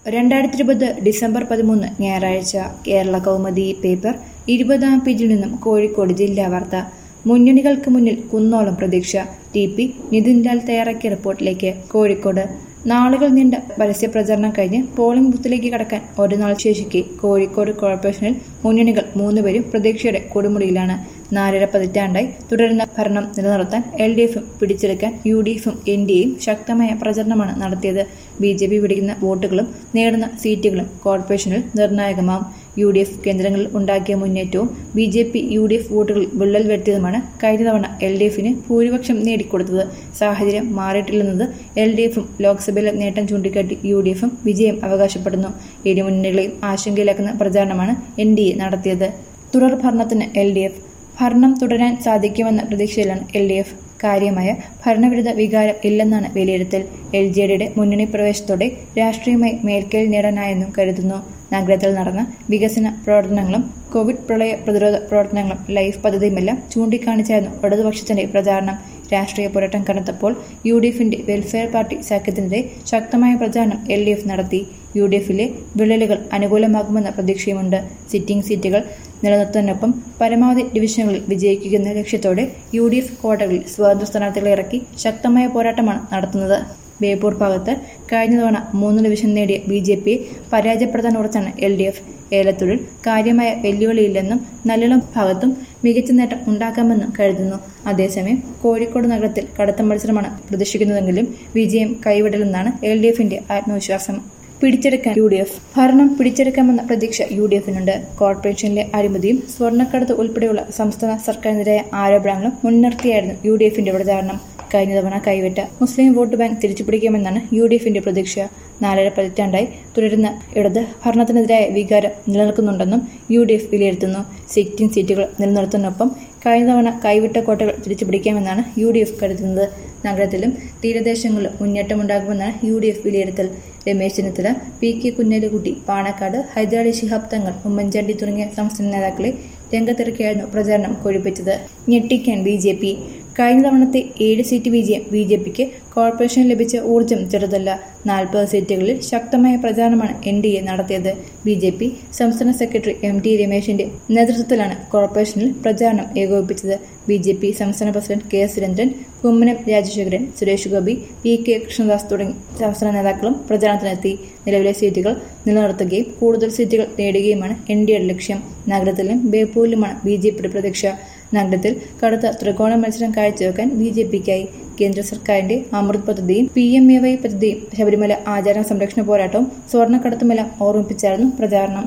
രണ്ടായിരത്തി ഇരുപത് ഡിസംബർ പതിമൂന്ന് ഞായറാഴ്ച കേരള കൗമുദി പേപ്പർ ഇരുപതാം പേജിൽ നിന്നും കോഴിക്കോട് ജില്ലാ വാർത്ത മുന്നണികൾക്ക് മുന്നിൽ കുന്നോളം പ്രതീക്ഷ ടി പി നിതിൻ ലാൽ തയ്യാറാക്കിയ റിപ്പോർട്ടിലേക്ക് കോഴിക്കോട് നാളുകൾ നീണ്ട പരസ്യ പ്രചരണം കഴിഞ്ഞ് പോളിംഗ് ബൂത്തിലേക്ക് കടക്കാൻ ഒരു നാൾ ശേഷിക്കെ കോഴിക്കോട് കോർപ്പറേഷനിൽ മുന്നണികൾ മൂന്നുപേരും പ്രതീക്ഷയുടെ കൊടുമുടിയിലാണ് നാലര പതിറ്റാണ്ടായി തുടരുന്ന ഭരണം നിലനിർത്താൻ എൽ ഡി എഫും പിടിച്ചെടുക്കാൻ യു ഡി എഫും എൻ ഡി എയും ശക്തമായ പ്രചരണമാണ് നടത്തിയത് ബി ജെ പി പിടിക്കുന്ന വോട്ടുകളും നേടുന്ന സീറ്റുകളും കോർപ്പറേഷനിൽ നിർണായകമാവും യു ഡി എഫ് കേന്ദ്രങ്ങളിൽ ഉണ്ടാക്കിയ മുന്നേറ്റവും B J P U D F വോട്ടുകളിൽ വിള്ളൽ വരുത്തിയതുമാണ് കഴിഞ്ഞ തവണ എൽ ഡി എഫിന് ഭൂരിപക്ഷം നേടിക്കൊടുത്തത് സാഹചര്യം മാറിയിട്ടില്ലെന്നത് എൽ ഡി എഫും ലോക്സഭയിലെ നേട്ടം ചൂണ്ടിക്കാട്ടി യു ഡി എഫും വിജയം അവകാശപ്പെടുന്നു ഇരു മുന്നണികളെയും ആശങ്കയിലാക്കുന്ന പ്രചാരണമാണ് എൻ ഡി എ നടത്തിയത് തുടർ ഭരണത്തിന് എൽ ഡി എഫ് ഭരണം തുടരാൻ സാധിക്കുമെന്ന പ്രതീക്ഷയിലാണ് എൽ ഡി എഫ് കാര്യമായ ഭരണവിരുദ്ധ വികാരം ഇല്ലെന്നാണ് വിലയിരുത്തൽ എൽ ജെ ഡിയുടെ മുന്നണി പ്രവേശത്തോടെ രാഷ്ട്രീയമായി മേൽക്കൈ നേടാനായെന്നും കരുതുന്നു നഗരത്തിൽ നടന്ന വികസന പ്രവർത്തനങ്ങളും കോവിഡ് പ്രളയ പ്രതിരോധ പ്രവർത്തനങ്ങളും ലൈഫ് പദ്ധതിയുമെല്ലാം ചൂണ്ടിക്കാണിച്ചായിരുന്നു ഇടതുപക്ഷത്തിന്റെ പ്രചാരണം രാഷ്ട്രീയ പോരാട്ടം കനത്തപ്പോൾ യു ഡി എഫിന്റെ വെൽഫെയർ പാർട്ടി സഖ്യത്തിനെതിരെ ശക്തമായ പ്രചാരണം എൽ ഡി എഫ് നടത്തി യു ഡി എഫിലെ വിള്ളലുകൾ അനുകൂലമാകുമെന്ന പ്രതീക്ഷയുമുണ്ട് സിറ്റിംഗ് സീറ്റുകൾ നിലനിർത്തുന്നതിനൊപ്പം പരമാവധി ഡിവിഷനുകളിൽ വിജയിക്കുന്ന ലക്ഷ്യത്തോടെ യു ഡി എഫ് കോട്ടകളിൽ സ്വതന്ത്ര സ്ഥാനാർത്ഥികളെ ഇറക്കി ശക്തമായ പോരാട്ടമാണ് നടത്തുന്നത് ബേപ്പൂർ ഭാഗത്ത് കഴിഞ്ഞ തവണ മൂന്ന് ഡിവിഷൻ നേടിയ ബി ജെ പിയെ പരാജയപ്പെടുത്താൻ ഉറച്ചാണ് എൽ ഡി എഫ് ഏലത്തൂരിൽ കാര്യമായ വെല്ലുവിളിയില്ലെന്നും നല്ലിളം ഭാഗത്തും മികച്ച നേട്ടം ഉണ്ടാക്കാമെന്നും കരുതുന്നു അതേസമയം കോഴിക്കോട് നഗരത്തിൽ കടുത്ത മത്സരമാണ് പ്രതീക്ഷിക്കുന്നതെങ്കിലും വിജയം കൈവിടലെന്നാണ് എൽ ഡി എഫിന്റെ ആത്മവിശ്വാസം പിടിച്ചെടുക്കാൻ യു ഡി എഫ് ഭരണം പിടിച്ചെടുക്കാമെന്ന പ്രതീക്ഷ യു ഡി എഫിനുണ്ട് കോർപ്പറേഷനിലെ അഴിമതിയും സ്വർണ്ണക്കടത്ത് ഉൾപ്പെടെയുള്ള സംസ്ഥാന സർക്കാരിനെതിരായ ആരോപണങ്ങളും മുൻനിർത്തിയായിരുന്നു യു ഡി എഫിന്റെ പ്രചാരണം കഴിഞ്ഞ തവണ കൈവിട്ട മുസ്ലിം വോട്ട് ബാങ്ക് തിരിച്ചുപിടിക്കുമെന്നാണ് യു ഡി എഫിന്റെ പ്രതീക്ഷ നാലര പതിറ്റാണ്ടായി തുടരുന്ന ഇടത് ഭരണത്തിനെതിരായ വികാരം നിലനിൽക്കുന്നുണ്ടെന്നും യു ഡി എഫ് വിലയിരുത്തുന്നു സിറ്റിംഗ് സീറ്റുകൾ നിലനിർത്തുന്നതിനൊപ്പം കഴിഞ്ഞ തവണ കൈവിട്ട കോട്ടകൾ തിരിച്ചുപിടിക്കാമെന്നാണ് യു ഡി എഫ് കരുതുന്നത് നഗരത്തിലും തീരദേശങ്ങളിലും മുന്നേറ്റമുണ്ടാകുമെന്നാണ് യു ഡി എഫ് വിലയിരുത്തൽ രമേശ് ചെന്നിത്തല പി കെ കുഞ്ഞാലിക്കുട്ടി പാണക്കാട് ഹൈദരാലി ശിഹാബ് തങ്ങൾ ഉമ്മൻചാണ്ടി തുടങ്ങിയ സംസ്ഥാന നേതാക്കളെ രംഗത്തിറക്കിയായിരുന്നു പ്രചാരണം കൊഴുപ്പിച്ചത് ഞെട്ടിക്കാൻ ബി ജെ പി കഴിഞ്ഞ തവണത്തെ ഏഴ് സീറ്റ് വിജയം ബി ജെ പിക്ക് കോർപ്പറേഷന് ലഭിച്ച ഊർജ്ജം ചെറുതല്ല നാൽപ്പത് സീറ്റുകളിൽ ശക്തമായ പ്രചാരണമാണ് എൻ ഡി എ നടത്തിയത് ബി ജെ പി സംസ്ഥാന സെക്രട്ടറി എം ടി രമേശിന്റെ നേതൃത്വത്തിലാണ് കോർപ്പറേഷനിൽ പ്രചാരണം ഏകോപിപ്പിച്ചത് ബി ജെ പി സംസ്ഥാന president K Surendran Kummanam Rajasekharan Suresh Gopi P K Krishnadas തുടങ്ങി സംസ്ഥാന നേതാക്കളും പ്രചാരണത്തിനെത്തി നിലവിലെ സീറ്റുകൾ നിലനിർത്തുകയും കൂടുതൽ സീറ്റുകൾ നേടുകയുമാണ് എൻ ഡി എയുടെ ലക്ഷ്യം നഗരത്തിലും ബേപ്പൂരിലുമാണ് ബി ജെ പിയുടെ പ്രതീക്ഷ നഗരത്തിൽ കടുത്ത ത്രികോണ മത്സരം കാഴ്ചവെക്കാൻ ബി ജെ പിക്കായി കേന്ദ്ര സർക്കാരിന്റെ അമൃത് പദ്ധതിയും പി എം എ വൈ പദ്ധതിയും ശബരിമല ആചാര സംരക്ഷണ പോരാട്ടവും സ്വർണ്ണക്കടത്തുമെല്ലാം ഓർമ്മിപ്പിച്ചായിരുന്നു പ്രചാരണം